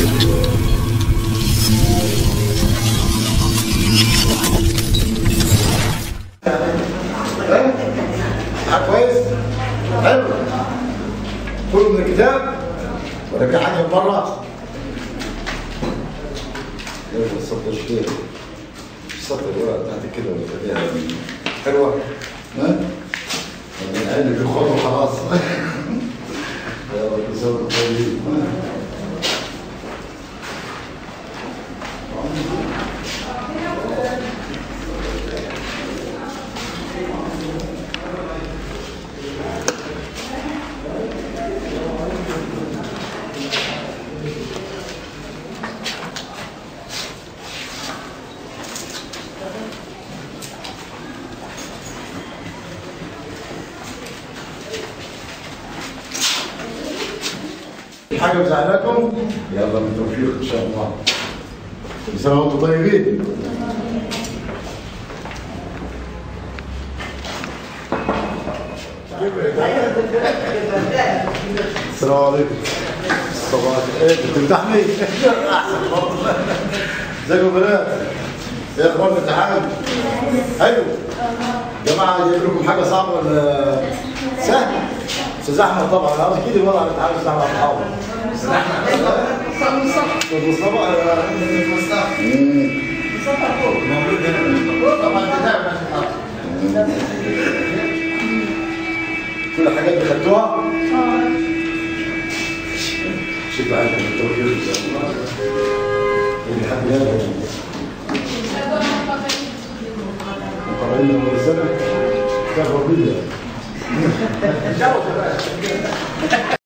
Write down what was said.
حاجة كويس حلو كله من الكتاب ولا في حاجه من بره يلا السطر شويه السطر الورقه بتاعتك كده ولا خليها حلوه ها العين اللي بيخوضوا خلاص يلا كل سنه وانتم طيبين حاجه مزعلاكم يلا بالتوفيق ان شاء الله كل سنه وانتم طيبين السلام عليكم صباح الخير بتمدحني احسن والله ازيكم يا بنات ايه اخبار الامتحان ايوه جماعه جايب لكم حاجه صعبه ولا سهل استاذ احمد طبعا انا اكيد الوضع على الامتحان استاذ احمد حاضر استاذ مصطفى كل الحاجات اللي خدتوها شوف بقى انت بالتوفيق ان شاء الله اللي حد جاب مقابلين من السنه كفر بيا